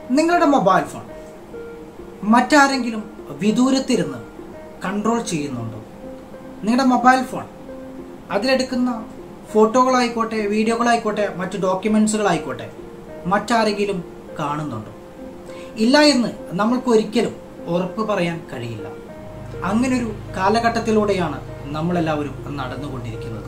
നിങ്ങളുടെ mobile phone മറ്റാരെങ്കിലും വിദൂരത്തിരുന്ന് control ചെയ്യുന്നുണ്ടോ നിങ്ങളുടെ മൊബൈൽ ഫോൺ അതിലെടുക്കുന്ന ഫോട്ടോകളായിക്കോട്ടെ വീഡിയോകളായിക്കോട്ടെ മറ്റ് ഡോക്യുമെൻസുകളായിക്കോട്ടെ മറ്റാരെങ്കിലും കാണുന്നുണ്ടോ ഇല്ല എന്ന് നമ്മൾക്ക് ഒരിക്കലും ഉറപ്പ് പറയാൻ കഴിയില്ല അങ്ങനൊരു കാലഘട്ടത്തിലൂടെയാണ് നമ്മളെല്ലാവരും നടന്നുകൊണ്ടിരിക്കുന്നത്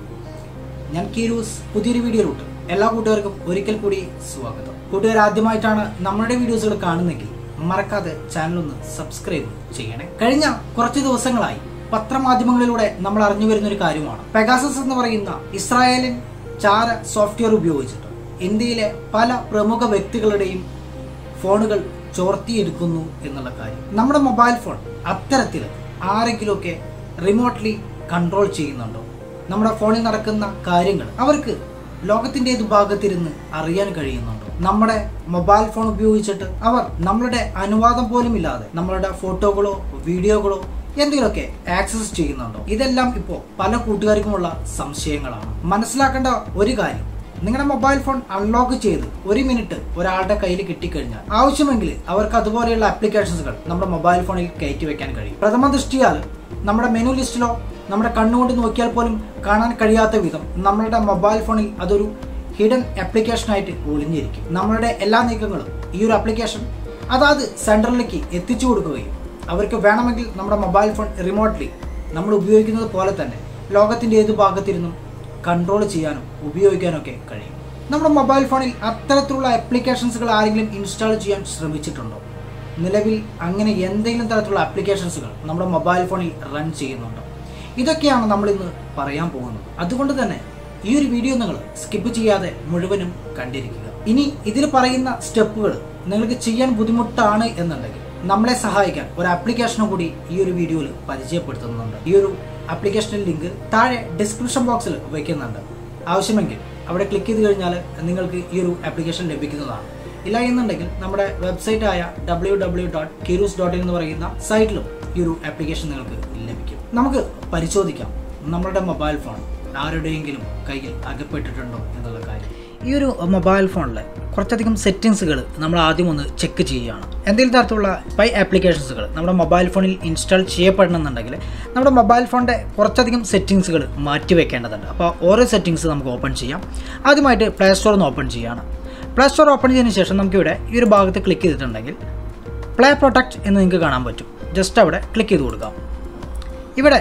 ഞാൻ കീരൂസ് പുതിയൊരു വീഡിയോയിലോട്ട് എല്ലാ കൂട്ടുകാർക്കും ഒരിക്കൽ കൂടി സ്വാഗതം കൂട്ടുകാർ ആദ്യമായിട്ടാണ് നമ്മുടെ വീഡിയോസുകൾ കാണുന്നെങ്കിൽ മറക്കാതെ ചാനൽ ഒന്ന് സബ്സ്ക്രൈബ് ചെയ്യണേ കഴിഞ്ഞ കുറച്ച് ദിവസങ്ങളായി പത്രമാധ്യമങ്ങളിലൂടെ നമ്മൾ അറിഞ്ഞു വരുന്ന ഒരു കാര്യമാണ് പെഗാസസ് എന്ന് പറയുന്ന ഇസ്രായേലിൻ ചാര സോഫ്റ്റ്വെയർ ഉപയോഗിച്ചിട്ട് ഇന്ത്യയിലെ പല പ്രമുഖ വ്യക്തികളുടെയും ഫോണുകൾ ചോർത്തിയെടുക്കുന്നു എന്നുള്ള കാര്യം നമ്മുടെ മൊബൈൽ ഫോൺ അത്തരത്തിൽ ആരെങ്കിലുമൊക്കെ റിമോട്ട്ലി കൺട്രോൾ ചെയ്യുന്നുണ്ടോ നമ്മുടെ ഫോണിൽ നടക്കുന്ന കാര്യങ്ങൾ അവർക്ക് ലോകത്തിന്റെ ഏത് ഭാഗത്തിരുന്ന് അറിയാൻ കഴിയുന്നുണ്ടോ നമ്മുടെ മൊബൈൽ ഫോൺ ഉപയോഗിച്ചിട്ട് അവർ നമ്മളുടെ അനുവാദം പോലും ഇല്ലാതെ നമ്മളുടെ ഫോട്ടോകളോ വീഡിയോകളോ എന്തെങ്കിലുമൊക്കെ ആക്സസ് ചെയ്യുന്നുണ്ടോ ഇതെല്ലാം ഇപ്പോൾ പല കൂട്ടുകാർക്കുമുള്ള സംശയങ്ങളാണ് മനസ്സിലാക്കേണ്ട ഒരു കാര്യം നിങ്ങളുടെ മൊബൈൽ ഫോൺ അൺലോക്ക് ചെയ്ത് ഒരു മിനിറ്റ് ഒരാളുടെ കയ്യിൽ കിട്ടിക്കഴിഞ്ഞാൽ ആവശ്യമെങ്കിൽ അവർക്ക് അതുപോലെയുള്ള ആപ്ലിക്കേഷൻസുകൾ നമ്മുടെ മൊബൈൽ ഫോണിൽ കയറ്റി വെക്കാൻ കഴിയും പ്രഥമ ദൃഷ്ടിയാൽ നമ്മുടെ മെനു ലിസ്റ്റിലോ നമ്മുടെ കണ്ണുകൊണ്ട് നോക്കിയാൽ പോലും കാണാൻ കഴിയാത്ത വിധം നമ്മളുടെ മൊബൈൽ ഫോണിൽ അതൊരു ഹിഡൻ ആപ്ലിക്കേഷനായിട്ട് ഒളിഞ്ഞിരിക്കും നമ്മളുടെ എല്ലാ നീക്കങ്ങളും ഈ ഒരു ആപ്ലിക്കേഷൻ അതാത് സെൻറ്ററിലേക്ക് എത്തിച്ചു കൊടുക്കുകയും അവർക്ക് വേണമെങ്കിൽ നമ്മുടെ മൊബൈൽ ഫോൺ റിമോട്ട്ലി നമ്മൾ ഉപയോഗിക്കുന്നത് പോലെ തന്നെ ലോകത്തിൻ്റെ ഏത് ഭാഗത്തിരുന്നും കൺട്രോൾ ചെയ്യാനും ഉപയോഗിക്കാനും ഒക്കെ കഴിയും നമ്മുടെ മൊബൈൽ ഫോണിൽ അത്തരത്തിലുള്ള ആപ്ലിക്കേഷൻസുകൾ ആരെങ്കിലും ഇൻസ്റ്റാൾ ചെയ്യാൻ ശ്രമിച്ചിട്ടുണ്ടോ നിലവിൽ അങ്ങനെ എന്തെങ്കിലും തരത്തിലുള്ള ആപ്ലിക്കേഷൻസുകൾ നമ്മുടെ മൊബൈൽ ഫോണിൽ റൺ ചെയ്യുന്നുണ്ടോ ഇതൊക്കെയാണ് നമ്മൾ ഇന്ന് പറയാൻ പോകുന്നത് അതുകൊണ്ട് തന്നെ ഈ ഒരു വീഡിയോ നിങ്ങൾ സ്കിപ്പ് ചെയ്യാതെ മുഴുവനും കണ്ടിരിക്കുക ഇനി ഇതിൽ പറയുന്ന സ്റ്റെപ്പുകൾ നിങ്ങൾക്ക് ചെയ്യാൻ ബുദ്ധിമുട്ടാണ് എന്നുണ്ടെങ്കിൽ നമ്മളെ സഹായിക്കാൻ ഒരു ആപ്ലിക്കേഷനും കൂടി ഈ ഒരു വീഡിയോയിൽ പരിചയപ്പെടുത്തുന്നുണ്ട് ഈ ഒരു ആപ്ലിക്കേഷനിൽ ലിങ്ക് താഴെ ഡിസ്ക്രിപ്ഷൻ ബോക്സിൽ വയ്ക്കുന്നുണ്ട് ആവശ്യമെങ്കിൽ അവിടെ ക്ലിക്ക് ചെയ്ത് കഴിഞ്ഞാൽ നിങ്ങൾക്ക് ഈ ഒരു ആപ്ലിക്കേഷൻ ലഭിക്കുന്നതാണ് ഇല്ല എന്നുണ്ടെങ്കിൽ നമ്മുടെ വെബ്സൈറ്റ് ആയ W W dot Keerus dot എന്ന് പറയുന്ന സൈറ്റിലും ഈ ഒരു ആപ്ലിക്കേഷൻ നിങ്ങൾക്ക് ലഭിക്കും നമുക്ക് പരിശോധിക്കാം നമ്മളുടെ മൊബൈൽ ഫോൺ ആരുടെയെങ്കിലും കയ്യിൽ അകപ്പെട്ടിട്ടുണ്ടോ എന്നുള്ള കാര്യം ഈ ഒരു മൊബൈൽ ഫോണിൽ കുറച്ചധികം സെറ്റിങ്സുകൾ നമ്മൾ ആദ്യം ഒന്ന് ചെക്ക് ചെയ്യുകയാണ് എന്തെങ്കിലും തരത്തിലുള്ള സ്പൈ ആപ്ലിക്കേഷൻസുകൾ നമ്മുടെ മൊബൈൽ ഫോണിൽ ഇൻസ്റ്റാൾ ചെയ്യപ്പെടണമെന്നുണ്ടെങ്കിൽ നമ്മുടെ മൊബൈൽ ഫോണിൻ്റെ കുറച്ചധികം സെറ്റിങ്സുകൾ മാറ്റി വെക്കേണ്ടതുണ്ട് അപ്പോൾ ഓരോ സെറ്റിങ്സ് നമുക്ക് ഓപ്പൺ ചെയ്യാം ആദ്യമായിട്ട് പ്ലേ സ്റ്റോർ ഒന്ന് ഓപ്പൺ ചെയ്യുകയാണ് പ്ലേ സ്റ്റോർ ഓപ്പൺ ചെയ്തതിന് ശേഷം നമുക്കിവിടെ ഈ ഒരു ഭാഗത്ത് ക്ലിക്ക് ചെയ്തിട്ടുണ്ടെങ്കിൽ പ്ലേ പ്രൊട്ടക്റ്റ് എന്ന് നിങ്ങൾക്ക് കാണാൻ പറ്റും ജസ്റ്റ് അവിടെ ക്ലിക്ക് ചെയ്ത് കൊടുക്കാം ഇവിടെ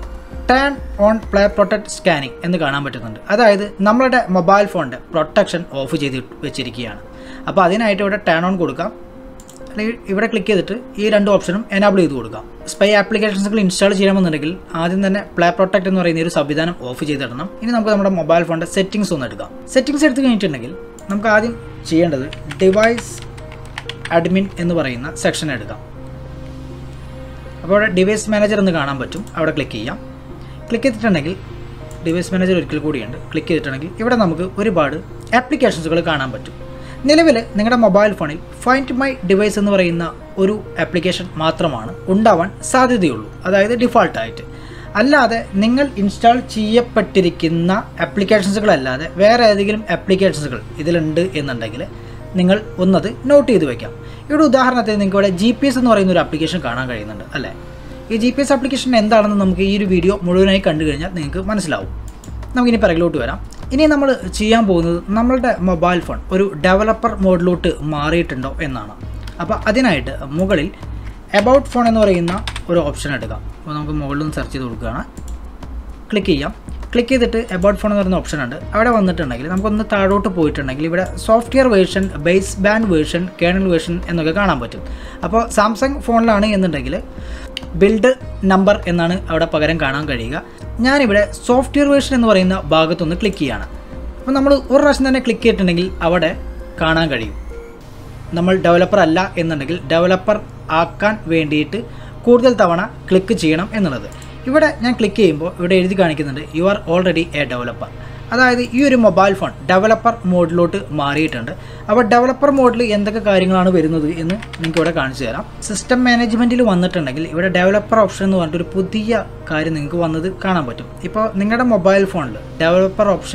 turn on play protect scanning എന്ന് കാണാൻ പറ്റുന്നുണ്ട് അതായത് നമ്മളുടെ മൊബൈൽ ഫോണിൻ്റെ പ്രൊട്ടക്ഷൻ ഓഫ് ചെയ്ത് വെച്ചിരിക്കുകയാണ് അപ്പോൾ അതിനായിട്ട് ഇവിടെ ടേൺ ഓൺ കൊടുക്കാം അല്ലെങ്കിൽ ഇവിടെ ക്ലിക്ക് ചെയ്തിട്ട് ഈ രണ്ട് ഓപ്ഷനും എനാബിൾ ചെയ്ത് കൊടുക്കാം സ്പൈ ആപ്ലിക്കേഷൻസുകൾ ഇൻസ്റ്റാൾ ചെയ്യണമെന്നുണ്ടെങ്കിൽ ആദ്യം തന്നെ പ്ലേ പ്രൊട്ടക്ട് എന്ന് പറയുന്ന ഒരു സംവിധാനം ഓഫ് ചെയ്തിടണം ഇനി നമുക്ക് നമ്മുടെ മൊബൈൽ ഫോണിൻ്റെ സെറ്റിങ്സ് ഒന്ന് എടുക്കാം സെറ്റിങ്സ് എടുത്തു കഴിഞ്ഞിട്ടുണ്ടെങ്കിൽ നമുക്ക് ആദ്യം ചെയ്യേണ്ടത് ഡിവൈസ് അഡ്മിൻ എന്ന് പറയുന്ന സെക്ഷൻ എടുക്കാം അപ്പോൾ അവിടെ ഡിവൈസ് മാനേജർ എന്ന് കാണാൻ പറ്റും അവിടെ ക്ലിക്ക് ചെയ്യാം ക്ലിക്ക് ചെയ്തിട്ടുണ്ടെങ്കിൽ ഡിവൈസ് മാനേജർ ഒരിക്കൽ കൂടിയുണ്ട് ക്ലിക്ക് ചെയ്തിട്ടുണ്ടെങ്കിൽ ഇവിടെ നമുക്ക് ഒരുപാട് ആപ്ലിക്കേഷൻസുകൾ കാണാൻ പറ്റും നിലവിൽ നിങ്ങളുടെ മൊബൈൽ ഫോണിൽ ഫൈൻഡ് മൈ ഡിവൈസ് എന്ന് പറയുന്ന ഒരു ആപ്ലിക്കേഷൻ മാത്രമാണ് ഉണ്ടാവാൻ സാധ്യതയുള്ളൂ അതായത് ഡിഫാൾട്ടായിട്ട് അല്ലാതെ നിങ്ങൾ ഇൻസ്റ്റാൾ ചെയ്യപ്പെട്ടിരിക്കുന്ന ആപ്ലിക്കേഷൻസുകളല്ലാതെ വേറെ ഏതെങ്കിലും ആപ്ലിക്കേഷൻസുകൾ ഇതിലുണ്ട് എന്നുണ്ടെങ്കിൽ നിങ്ങൾ ഒന്നത് നോട്ട് ചെയ്ത് വെക്കാം ഇവിടെ ഉദാഹരണത്തിന് നിങ്ങൾക്ക് ഇവിടെ ജി പി എസ് എന്ന് പറയുന്ന ഒരു ആപ്ലിക്കേഷൻ കാണാൻ കഴിയുന്നുണ്ട് അല്ലേ ഈ ജി പി എസ് ആപ്ലിക്കേഷൻ എന്താണെന്ന് നമുക്ക് ഈ ഒരു വീഡിയോ മുഴുവനായി കണ്ടു കഴിഞ്ഞാൽ നിങ്ങൾക്ക് മനസ്സിലാവും നമുക്കിനി പിറകിലോട്ട് വരാം ഇനി നമ്മൾ ചെയ്യാൻ പോകുന്നത് നമ്മളുടെ മൊബൈൽ ഫോൺ ഒരു ഡെവലപ്പർ മോഡിലോട്ട് മാറിയിട്ടുണ്ടോ എന്നാണ് അപ്പോൾ അതിനായിട്ട് മുകളിൽ എബൌട്ട് ഫോൺ എന്ന് പറയുന്ന ഒരു ഓപ്ഷൻ എടുക്കാം അപ്പോൾ നമുക്ക് മുകളിൽ നിന്ന് സെർച്ച് ചെയ്ത് കൊടുക്കുകയാണ് ക്ലിക്ക് ചെയ്യാം ക്ലിക്ക് ചെയ്തിട്ട് എബൌട്ട് ഫോൺ എന്ന് പറയുന്ന ഓപ്ഷൻ ഉണ്ട് അവിടെ വന്നിട്ടുണ്ടെങ്കിൽ നമുക്കൊന്ന് താഴോട്ട് പോയിട്ടുണ്ടെങ്കിൽ ഇവിടെ software version base band version kernel version എന്നൊക്കെ കാണാൻ പറ്റും അപ്പോൾ സാംസങ് ഫോണിലാണ് എന്നുണ്ടെങ്കിൽ ബിൽഡ് നമ്പർ എന്നാണ് അവിടെ പകരം കാണാൻ കഴിയുക ഞാനിവിടെ സോഫ്റ്റ്വെയർ വേർഷൻ എന്ന് പറയുന്ന ഭാഗത്തൊന്ന് ക്ലിക്ക് ചെയ്യാണ് അപ്പോൾ നമ്മൾ ഒരു പ്രാവശ്യം തന്നെ ക്ലിക്ക് ചെയ്തിട്ടുണ്ടെങ്കിൽ അവിടെ കാണാൻ കഴിയും നമ്മൾ ഡെവലപ്പർ അല്ല എന്നുണ്ടെങ്കിൽ ഡെവലപ്പർ ആക്കാൻ വേണ്ടിയിട്ട് കൂടുതൽ തവണ ക്ലിക്ക് ചെയ്യണം എന്നുള്ളത് ഇവിടെ ഞാൻ ക്ലിക്ക് ചെയ്യുമ്പോൾ ഇവിടെ എഴുതി കാണിക്കുന്നുണ്ട് you are already a developer അതായത് ഈ ഒരു മൊബൈൽ ഫോൺ ഡെവലപ്പർ മോഡിലോട്ട് മാറിയിട്ടുണ്ട് അപ്പോൾ ഡെവലപ്പർ മോഡിൽ എന്തൊക്കെ കാര്യങ്ങളാണ് വരുന്നത് എന്ന് നിങ്ങൾക്ക് ഇവിടെ കാണിച്ചു തരാം സിസ്റ്റം മാനേജ്മെൻറ്റിൽ വന്നിട്ടുണ്ടെങ്കിൽ ഇവിടെ ഡെവലപ്പർ ഓപ്ഷൻ എന്ന് പറഞ്ഞിട്ട് ഒരു പുതിയ കാര്യം നിങ്ങൾക്ക് വന്നത് കാണാൻ പറ്റും ഇപ്പോൾ നിങ്ങളുടെ മൊബൈൽ ഫോണിൽ ഡെവലപ്പർ ഓപ്ഷൻ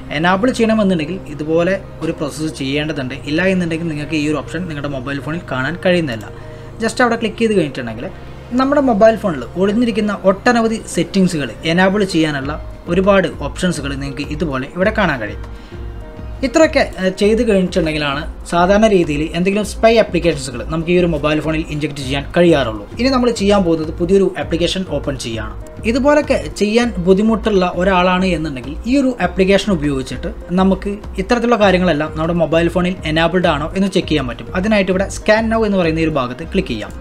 എനാബിൾ ചെയ്യണമെന്നുണ്ടെങ്കിൽ ഇതുപോലെ ഒരു പ്രോസസ്സ് ചെയ്യേണ്ടതുണ്ട് ഇല്ല എന്നുണ്ടെങ്കിൽ നിങ്ങൾക്ക് ഈ ഒരു ഓപ്ഷൻ നിങ്ങളുടെ മൊബൈൽ ഫോണിൽ കാണാൻ കഴിയുന്നില്ല ജസ്റ്റ് അവിടെ ക്ലിക്ക് ചെയ്ത് കഴിഞ്ഞിട്ടുണ്ടെങ്കിൽ നമ്മുടെ മൊബൈൽ ഫോണിൽ ഒളിഞ്ഞിരിക്കുന്ന ഒട്ടനവധി സെറ്റിങ്സുകൾ എനാബിൾ ചെയ്യാനുള്ള ഒരുപാട് ഓപ്ഷൻസുകൾ നിങ്ങൾക്ക് ഇതുപോലെ ഇവിടെ കാണാൻ കഴിയും ഇത്രയൊക്കെ ഏഹ്, ചെയ്ത് കഴിഞ്ഞിട്ടുണ്ടെങ്കിലാണ് സാധാരണ രീതിയിൽ എന്തെങ്കിലും സ്പൈ ആപ്ലിക്കേഷൻസുകൾ നമുക്ക് ഈ ഒരു മൊബൈൽ ഫോണിൽ ഇഞ്ചെക്ട് ചെയ്യാൻ കഴിയാറുള്ളൂ ഇനി നമ്മൾ ചെയ്യാൻ പോകുന്നത് പുതിയൊരു ആപ്ലിക്കേഷൻ ഓപ്പൺ ചെയ്യാണ് ഇതുപോലൊക്കെ ചെയ്യാൻ ബുദ്ധിമുട്ടുള്ള ഒരാളാണ് എന്നുണ്ടെങ്കിൽ ഈ ഒരു ആപ്ലിക്കേഷൻ ഉപയോഗിച്ചിട്ട് നമുക്ക് ഇത്തരത്തിലുള്ള കാര്യങ്ങളെല്ലാം നമ്മുടെ മൊബൈൽ ഫോണിൽ എനാബിൾഡ് ആണോ എന്ന് ചെക്ക് ചെയ്യാൻ പറ്റും അതിനായിട്ട് ഇവിടെ സ്കാൻ നൗ എന്ന് പറയുന്ന ഈ ഒരു ഭാഗത്ത് ക്ലിക്ക് ചെയ്യാം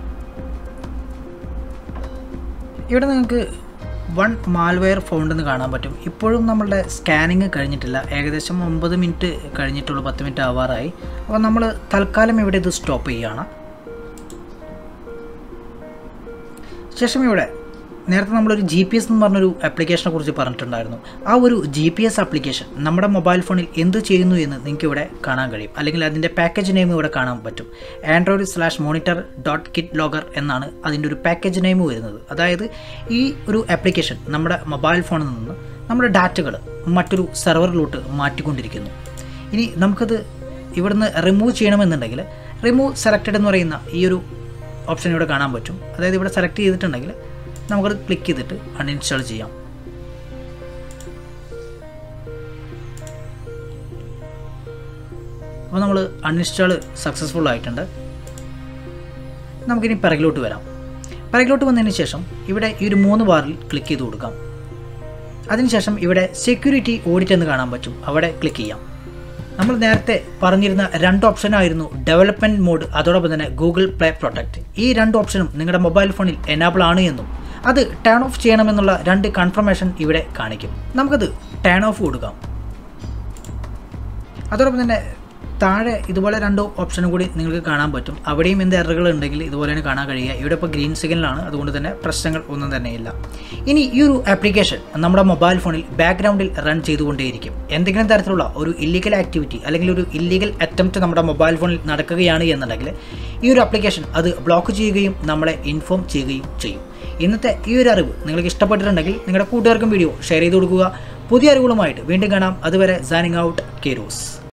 ഇവിടെ നിങ്ങൾക്ക് വൺ മാൽവെയർ ഫൗണ്ട് എന്ന് കാണാൻ പറ്റും ഇപ്പോഴും നമ്മളുടെ സ്കാനിങ് കഴിഞ്ഞിട്ടില്ല ഏകദേശം ഒമ്പത് മിനിറ്റ് കഴിഞ്ഞിട്ടുള്ളൂ പത്ത് മിനിറ്റ് ആവാറായി അപ്പോൾ നമ്മൾ തൽക്കാലം ഇവിടെ ഇത് സ്റ്റോപ്പ് ചെയ്യുകയാണ് ശേഷം ഇവിടെ നേരത്തെ നമ്മളൊരു ജി പി എസ് എന്ന് പറഞ്ഞൊരു ആപ്ലിക്കേഷനെ കുറിച്ച് പറഞ്ഞിട്ടുണ്ടായിരുന്നു ആ ഒരു ജി പി എസ് ആപ്ലിക്കേഷൻ നമ്മുടെ മൊബൈൽ ഫോണിൽ എന്ത് ചെയ്യുന്നു എന്ന് നിങ്ങൾക്ക് ഇവിടെ കാണാൻ കഴിയും അല്ലെങ്കിൽ അതിൻ്റെ പാക്കേജ് നെയിം ഇവിടെ കാണാൻ പറ്റും Android slash monitor dot kit logger എന്നാണ് അതിൻ്റെ ഒരു പാക്കേജ് നെയിം വരുന്നത് അതായത് ഈ ഒരു ആപ്ലിക്കേഷൻ നമ്മുടെ മൊബൈൽ ഫോണിൽ നിന്ന് നമ്മുടെ ഡാറ്റകൾ മറ്റൊരു സെർവറിലോട്ട് മാറ്റിക്കൊണ്ടിരിക്കുന്നു ഇനി നമുക്കത് ഇവിടുന്ന് റിമൂവ് ചെയ്യണമെന്നുണ്ടെങ്കിൽ റിമൂവ് സെലക്റ്റഡ് എന്ന് പറയുന്ന ഈ ഒരു ഓപ്ഷൻ ഇവിടെ കാണാൻ പറ്റും അതായത് ഇവിടെ സെലക്ട് ചെയ്തിട്ടുണ്ടെങ്കിൽ നമുക്കത് ക്ലിക്ക് ചെയ്തിട്ട് അൺഇൻസ്റ്റാൾ ചെയ്യാം അപ്പോൾ നമ്മൾ അൺഇൻസ്റ്റാൾ സക്സസ്ഫുൾ ആയിട്ടുണ്ട് നമുക്കിനി പിറകിലോട്ട് വരാം പിറകിലോട്ട് വന്നതിന് ശേഷം ഇവിടെ ഈ ഒരു മൂന്ന് ബാറിൽ ക്ലിക്ക് ചെയ്ത് കൊടുക്കാം അതിനുശേഷം ഇവിടെ സെക്യൂരിറ്റി ഓഡിറ്റ് എന്ന് കാണാൻ പറ്റും അവിടെ ക്ലിക്ക് ചെയ്യാം നമ്മൾ നേരത്തെ പറഞ്ഞിരുന്ന രണ്ട് ഓപ്ഷനായിരുന്നു ഡെവലപ്മെൻറ്റ് മോഡ് അതോടൊപ്പം തന്നെ ഗൂഗിൾ പ്ലേ പ്രൊട്ടക്റ്റ് ഈ രണ്ട് ഓപ്ഷനും നിങ്ങളുടെ മൊബൈൽ ഫോണിൽ എനാബിൾ ആണ് എന്നും അത് ടേൺ ഓഫ് ചെയ്യണമെന്നുള്ള രണ്ട് കൺഫർമേഷൻ ഇവിടെ കാണിക്കും നമുക്കത് ടേൺ ഓഫ് കൊടുക്കാം അതോടൊപ്പം തന്നെ താഴെ ഇതുപോലെ രണ്ട് ഓപ്ഷനും കൂടി നിങ്ങൾക്ക് കാണാൻ പറ്റും അവിടെയും എന്ത് എററുകൾ ഉണ്ടെങ്കിൽ ഇതുപോലെയാണ് കാണാൻ കഴിയുക ഇവിടെ ഇപ്പോൾ ഗ്രീൻ സിഗ്നലാണ് അതുകൊണ്ട് തന്നെ പ്രശ്നങ്ങൾ ഒന്നും തന്നെയില്ല ഇനി ഈ ഒരു ആപ്ലിക്കേഷൻ നമ്മുടെ മൊബൈൽ ഫോണിൽ ബാക്ക്ഗ്രൗണ്ടിൽ റൺ ചെയ്തുകൊണ്ടേയിരിക്കും എന്തെങ്കിലും തരത്തിലുള്ള ഒരു ഇല്ലീഗൽ ആക്ടിവിറ്റി അല്ലെങ്കിൽ ഒരു ഇല്ലീഗൽ അറ്റംപ്റ്റ് നമ്മുടെ മൊബൈൽ ഫോണിൽ നടക്കുകയാണ് എന്നുണ്ടെങ്കിൽ ഈ ഒരു ആപ്ലിക്കേഷൻ അത് ബ്ലോക്ക് ചെയ്യുകയും നമ്മളെ ഇൻഫോം ചെയ്യുകയും ചെയ്യും ഇന്നത്തെ ഈ ഒരു അറിവ് നിങ്ങൾക്ക് ഇഷ്ടപ്പെട്ടിട്ടുണ്ടെങ്കിൽ നിങ്ങളുടെ കൂട്ടുകാർക്കും വീഡിയോ ഷെയർ ചെയ്ത് കൊടുക്കുക പുതിയ അറിവുകളുമായിട്ട് വീണ്ടും കാണാം അതുവരെ സാനിങ് ഔട്ട് കെറോസ്